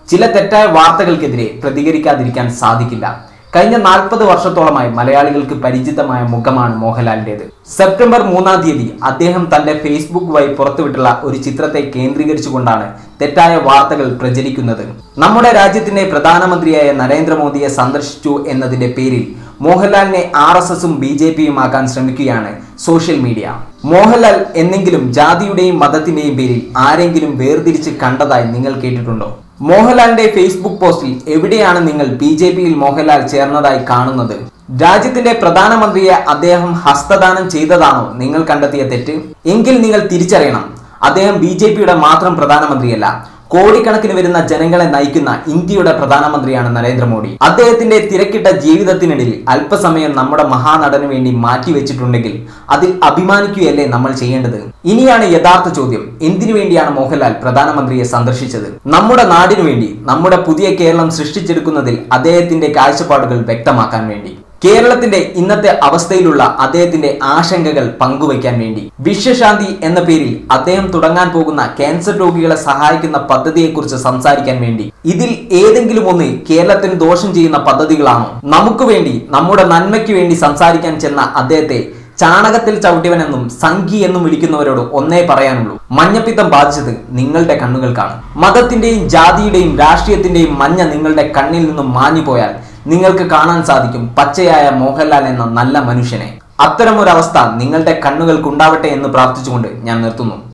ചില തെറ്റായ വാർത്തകൾക്കെതിരെ പ്രതികരിക്കാതിരിക്കാൻ സാധിക്കില്ല കഴിഞ്ഞ നാൽപ്പത് വർഷത്തോളമായി മലയാളികൾക്ക് പരിചിതമായ മുഖമാണ് മോഹൻലാലിന്റേത് സെപ്റ്റംബർ മൂന്നാം തീയതി അദ്ദേഹം തന്റെ ഫേസ്ബുക്ക് വഴി പുറത്തുവിട്ടുള്ള ഒരു ചിത്രത്തെ കേന്ദ്രീകരിച്ചുകൊണ്ടാണ് തെറ്റായ വാർത്തകൾ പ്രചരിക്കുന്നത് നമ്മുടെ രാജ്യത്തിന്റെ പ്രധാനമന്ത്രിയായ നരേന്ദ്രമോദിയെ സന്ദർശിച്ചു എന്നതിന്റെ പേരിൽ മോഹൻലാലിനെ ആർ എസ് എസും ബി ജെ പിയും ആക്കാൻ ശ്രമിക്കുകയാണ് സോഷ്യൽ മീഡിയ മോഹൻലാൽ എന്നെങ്കിലും ജാതിയുടെയും മതത്തിന്റെയും പേരിൽ ആരെങ്കിലും വേർതിരിച്ച് കണ്ടതായി നിങ്ങൾ കേട്ടിട്ടുണ്ടോ മോഹൻലാലിന്റെ ഫേസ്ബുക്ക് പോസ്റ്റിൽ എവിടെയാണ് നിങ്ങൾ ബി ജെ പിയിൽ മോഹൻലാൽ ചേർന്നതായി കാണുന്നത് രാജ്യത്തിന്റെ പ്രധാനമന്ത്രിയെ അദ്ദേഹം ഹസ്തദാനം ചെയ്തതാണോ നിങ്ങൾ കണ്ടെത്തിയ തെറ്റ് എങ്കിൽ നിങ്ങൾ തിരിച്ചറിയണം അദ്ദേഹം ബി ജെ പിയുടെ മാത്രം പ്രധാനമന്ത്രിയല്ല കോടിക്കണക്കിന് വരുന്ന ജനങ്ങളെ നയിക്കുന്ന ഇന്ത്യയുടെ പ്രധാനമന്ത്രിയാണ് നരേന്ദ്രമോദി അദ്ദേഹത്തിന്റെ തിരക്കിട്ട ജീവിതത്തിനിടയിൽ അല്പസമയം നമ്മുടെ മഹാനടന് വേണ്ടി മാറ്റിവെച്ചിട്ടുണ്ടെങ്കിൽ അതിൽ അഭിമാനിക്കുകയല്ലേ നമ്മൾ ചെയ്യേണ്ടത് ഇനിയാണ് യഥാർത്ഥ ചോദ്യം എന്തിനു വേണ്ടിയാണ് മോഹൻലാൽ പ്രധാനമന്ത്രിയെ സന്ദർശിച്ചത് നമ്മുടെ നാടിനു വേണ്ടി നമ്മുടെ പുതിയ കേരളം സൃഷ്ടിച്ചെടുക്കുന്നതിൽ അദ്ദേഹത്തിന്റെ കാഴ്ചപ്പാടുകൾ വ്യക്തമാക്കാൻ വേണ്ടി കേരളത്തിന്റെ ഇന്നത്തെ അവസ്ഥയിലുള്ള അദ്ദേഹത്തിന്റെ ആശങ്കകൾ പങ്കുവയ്ക്കാൻ വേണ്ടി വിശ്വശാന്തി എന്ന പേരിൽ അദ്ദേഹം തുടങ്ങാൻ പോകുന്ന ക്യാൻസർ രോഗികളെ സഹായിക്കുന്ന പദ്ധതിയെക്കുറിച്ച് സംസാരിക്കാൻ വേണ്ടി ഇതിൽ ഏതെങ്കിലും ഒന്ന് കേരളത്തിന് ദോഷം ചെയ്യുന്ന പദ്ധതികളാണോ നമുക്ക് വേണ്ടി നമ്മുടെ നന്മയ്ക്ക് വേണ്ടി സംസാരിക്കാൻ ചെന്ന അദ്ദേഹത്തെ ചാണകത്തിൽ ചവിട്ടിയവനെന്നും സംഘി എന്നും വിളിക്കുന്നവരോട് ഒന്നേ പറയാനുള്ളൂ മഞ്ഞപ്പിത്തം ബാധിച്ചത് നിങ്ങളുടെ കണ്ണുകൾക്കാണ് മതത്തിന്റെയും ജാതിയുടെയും രാഷ്ട്രീയത്തിന്റെയും മഞ്ഞ നിങ്ങളുടെ കണ്ണിൽ നിന്നും മാഞ്ഞു പോയാൽ നിങ്ങൾക്ക് കാണാൻ സാധിക്കും പച്ചയായ മോഹൻലാൽ എന്ന നല്ല മനുഷ്യനെ അത്തരമൊരവസ്ഥ നിങ്ങളുടെ കണ്ണുകൾക്കുണ്ടാവട്ടെ എന്ന് പ്രാർത്ഥിച്ചുകൊണ്ട് ഞാൻ നിർത്തുന്നു